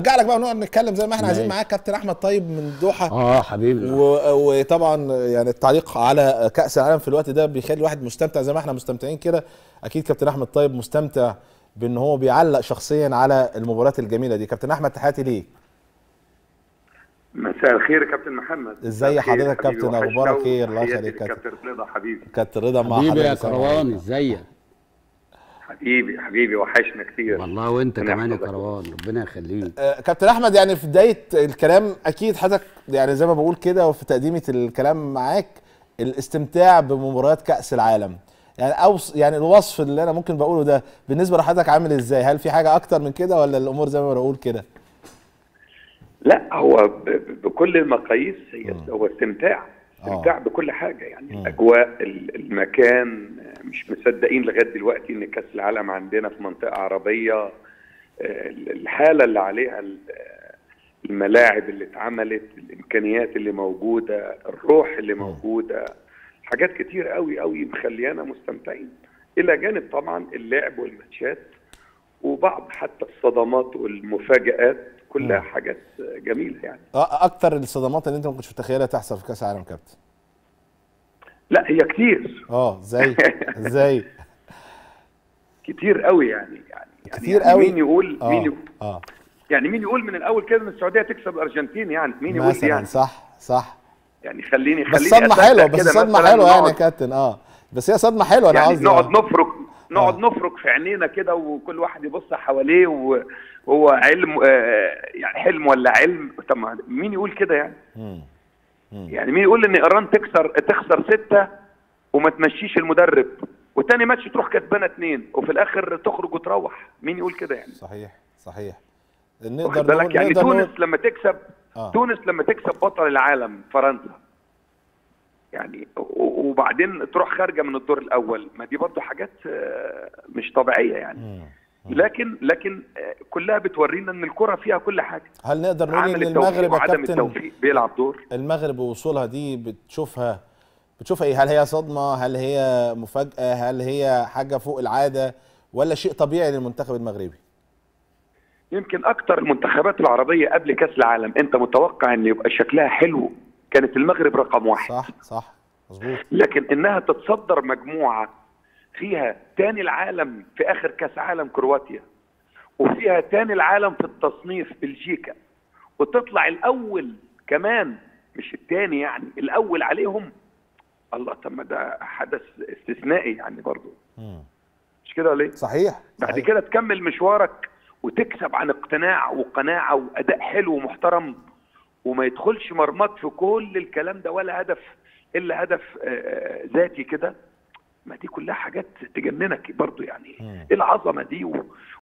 ارجع لك بقى ونقعد نتكلم زي ما احنا عايزين ماشي. معاك كابتن احمد طيب من دوحه اه حبيبي و- وطبعا يعني التعليق على كاس العالم في الوقت ده بيخلي الواحد مستمتع زي ما احنا مستمتعين كده اكيد كابتن احمد طيب مستمتع بان هو بيعلق شخصيا على المباريات الجميله دي كابتن احمد تحياتي ليك مساء الخير يا كابتن محمد ازاي مساء الخير حضرتك حبيبي كابتن؟ وحشنا اخبارك ايه؟ الله وتحياتي يخليك كابتن. لكابتن رضا حبيبي كابتن رضا مع حبيبي يا حضرتك السلام كروان عليكم. ازيك حبيبي حبيبي وحشنا كتير والله وانت ربنا كمان يا يحفظك. كروان ربنا يخليك آه، كابتن احمد يعني في بدايه الكلام اكيد حضرتك يعني زي ما بقول كده وفي تقديمه الكلام معاك الاستمتاع بمباريات كاس العالم يعني اوص يعني الوصف اللي انا ممكن بقوله ده بالنسبه لحضرتك عامل ازاي هل في حاجه اكتر من كده ولا الامور زي ما بقول كده لا هو ب- ب- بكل المقاييس هي هو استمتاع استمتاع آه. بكل حاجه يعني مم. الاجواء ال- المكان مش مصدقين لغايه دلوقتي ان كاس العالم عندنا في منطقه عربيه آه، الحاله اللي عليها ال- الملاعب اللي اتعملت الامكانيات اللي موجوده الروح اللي موجوده حاجات كتير قوي قوي مخليانا مستمتعين الى جانب طبعا اللعب والماتشات وبعض حتى الصدمات والمفاجآت كلها مم. حاجات جميله يعني آه، اكتر الصدمات اللي انت ما كنتش متخيلها تحصل في كاس العالم كابتن لا هي كتير اه ازاي ازاي كتير قوي يعني يعني كتير يعني قوي؟ مين يقول اه مين يقول اه يعني مين يقول من الاول كده ان السعوديه تكسب الارجنتين يعني مين يقول دي مثلا يعني صح صح يعني خليني بس خليني صدمه أصدق حلوه بس كده صدمه مثلاً حلوه يعني يا نقعد- كابتن اه بس هي صدمه حلوه انا يعني قصدي نقعد آه. نفرك نقعد آه. نفرك في عينينا كده وكل واحد يبص حواليه وهو علم آه، يعني حلم ولا علم طب ما مين يقول كده يعني مم. مم. يعني مين يقول ان ايران تكسر تخسر ستة وما تمشيش المدرب وتاني ماتش تروح كسبانه اتنين وفي الاخر تخرج وتروح مين يقول كده يعني صحيح صحيح واخد نقدر بالك نقول يعني نقدر تونس نقول لما تكسب آه. تونس لما تكسب بطل العالم فرنسا يعني و- وبعدين تروح خارجه من الدور الاول ما دي برضو حاجات آه، مش طبيعيه يعني مم. لكن لكن آه، كلها بتورينا ان الكره فيها كل حاجه هل نقدر نقول عامل ان التوفيق المغرب يا وعدم كابتن التوفيق بيلعب دور المغرب ووصولها دي بتشوفها بتشوفها ايه هل هي صدمه هل هي مفاجاه هل هي حاجه فوق العاده ولا شيء طبيعي للمنتخب المغربي يمكن اكتر المنتخبات العربيه قبل كاس العالم انت متوقع ان يبقى شكلها حلو كانت المغرب رقم واحد صح صح مظبوط لكن انها تتصدر مجموعه فيها تاني العالم في اخر كاس عالم كرواتيا وفيها تاني العالم في التصنيف بلجيكا وتطلع الاول كمان مش التاني يعني الاول عليهم الله طب ما ده حدث استثنائي يعني برضو مم. مش كده ولا ايه؟ صحيح بعد صحيح. كده تكمل مشوارك وتكسب عن اقتناع وقناعه واداء حلو ومحترم وما يدخلش مرمط في كل الكلام ده ولا هدف الا هدف آه، ذاتي كده ما دي كلها حاجات تجننك برضو يعني مم. ايه العظمه دي و...